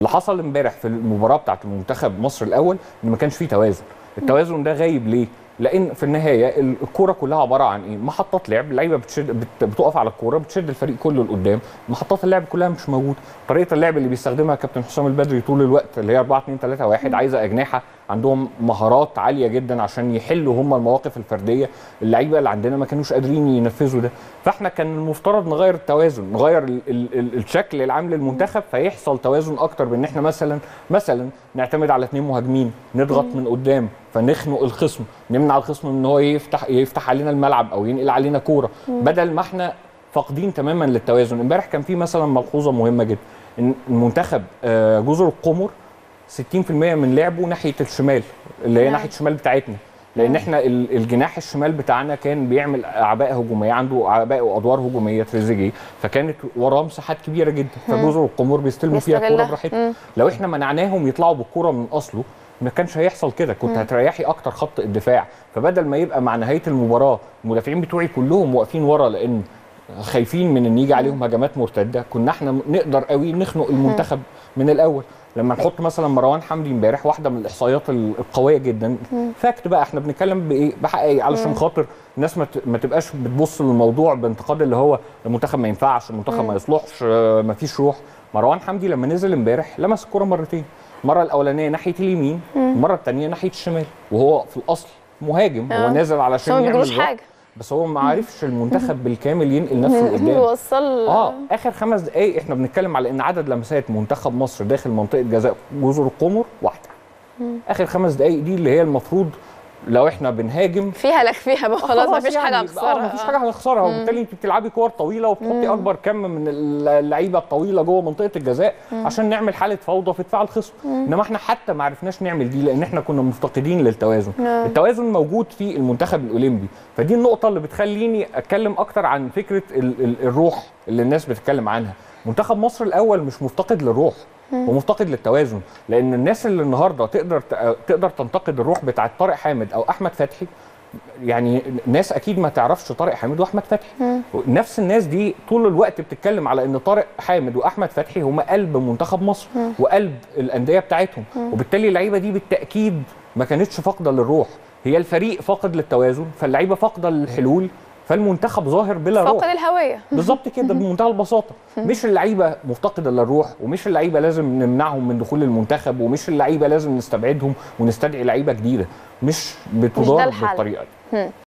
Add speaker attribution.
Speaker 1: اللي حصل امبارح في المباراه بتاعت المنتخب مصر الاول ان ما كانش فيه توازن التوازن ده غايب ليه لان في النهايه الكوره كلها عباره عن ايه محطات لعب اللعيبه بتشد بت- بتقف على الكوره بتشد الفريق كله لقدام محطات اللعب كلها مش موجوده طريقه اللعب اللي بيستخدمها كابتن حسام البدري طول الوقت اللي هي 4 2 3 1 عايزه اجنحه عندهم مهارات عاليه جدا عشان يحلوا هم المواقف الفرديه اللعيبه اللي عندنا ما كانوش قادرين ينفذوا ده فاحنا كان المفترض نغير التوازن نغير ال ال ال الشكل العام للمنتخب فيحصل توازن اكتر بان احنا مثلا مثلا نعتمد على اثنين مهاجمين نضغط من قدام فنخنق الخصم نمنع الخصم ان هو يفتح يفتح علينا الملعب او ينقل علينا كوره بدل ما احنا فاقدين تماما للتوازن امبارح كان في مثلا ملحوظه مهمه جدا ان المنتخب آه، جزر القمر 60% من لعبه ناحيه الشمال اللي هي
Speaker 2: نعم.
Speaker 1: ناحيه الشمال بتاعتنا لان احنا ال- الجناح الشمال بتاعنا كان بيعمل اعباء هجوميه عنده اعباء وادوار هجوميه تريزيجيه فكانت وراه مساحات كبيره جدا فجزر القمر بيستلموا فيها الكوره
Speaker 2: بيستغلها.
Speaker 1: براحتهم
Speaker 2: مم.
Speaker 1: لو احنا منعناهم يطلعوا بالكوره من اصله ما كانش هيحصل كده كنت هتريحي اكتر خط الدفاع فبدل ما يبقى مع نهايه المباراه المدافعين بتوعي كلهم واقفين ورا لان خايفين من ان يجي عليهم هجمات مرتده كنا احنا نقدر قوي نخنق المنتخب من الاول لما نحط مثلا مروان حمدي امبارح واحده من الاحصائيات ال- القويه جدا فاكت بقى احنا بنتكلم بايه بحقيقه علشان خاطر الناس ما ت- ما تبقاش بتبص للموضوع بانتقاد اللي هو المنتخب ما ينفعش المنتخب ما يصلحش آه، ما فيش روح مروان حمدي لما نزل امبارح لمس الكره مرتين المره الاولانيه ناحيه اليمين المره الثانيه ناحيه الشمال وهو في الاصل مهاجم هو
Speaker 2: آه.
Speaker 1: نازل
Speaker 2: بس
Speaker 1: علشان
Speaker 2: هو ما
Speaker 1: يعمل
Speaker 2: بيجروش
Speaker 1: روح.
Speaker 2: حاجه
Speaker 1: بس هو ما عرفش المنتخب بالكامل ينقل نفسه لقدام
Speaker 2: يوصل
Speaker 1: اه اخر خمس دقائق احنا بنتكلم على ان عدد لمسات منتخب مصر داخل منطقه جزاء جزر القمر واحده اخر خمس دقائق دي اللي هي المفروض لو احنا بنهاجم
Speaker 2: فيها لك فيها بقى خلاص مفيش حاجه
Speaker 1: يعني
Speaker 2: هخسرها
Speaker 1: اه مفيش حاجه هنخسرها وبالتالي انت بتلعبي كور طويله وبتحطي اكبر كم من اللعيبه الطويله جوه منطقه الجزاء عشان نعمل حاله فوضى في دفاع الخصم انما احنا حتى ما عرفناش نعمل دي لان احنا كنا مفتقدين للتوازن
Speaker 2: نعم.
Speaker 1: التوازن موجود في المنتخب الاولمبي فدي النقطه اللي بتخليني اتكلم اكتر عن فكره ال ال الروح اللي الناس بتتكلم عنها منتخب مصر الاول مش مفتقد للروح ومفتقد للتوازن لان الناس اللي النهارده تقدر تقدر تنتقد الروح بتاعت طارق حامد او احمد فتحي يعني ناس اكيد ما تعرفش طارق حامد واحمد فتحي نفس الناس دي طول الوقت بتتكلم على ان طارق حامد واحمد فتحي هم قلب منتخب مصر وقلب الانديه بتاعتهم وبالتالي اللعيبه دي بالتاكيد ما كانتش فاقده للروح هي الفريق فاقد للتوازن فاللعيبه فاقده للحلول فالمنتخب ظاهر بلا روح
Speaker 2: فاقد الهويه
Speaker 1: بالظبط كده بمنتهى البساطه مش اللعيبه مفتقده للروح ومش اللعيبه لازم نمنعهم من دخول المنتخب ومش اللعيبه لازم نستبعدهم ونستدعي لعيبه جديده مش بتدار
Speaker 2: الحل.
Speaker 1: بالطريقه دي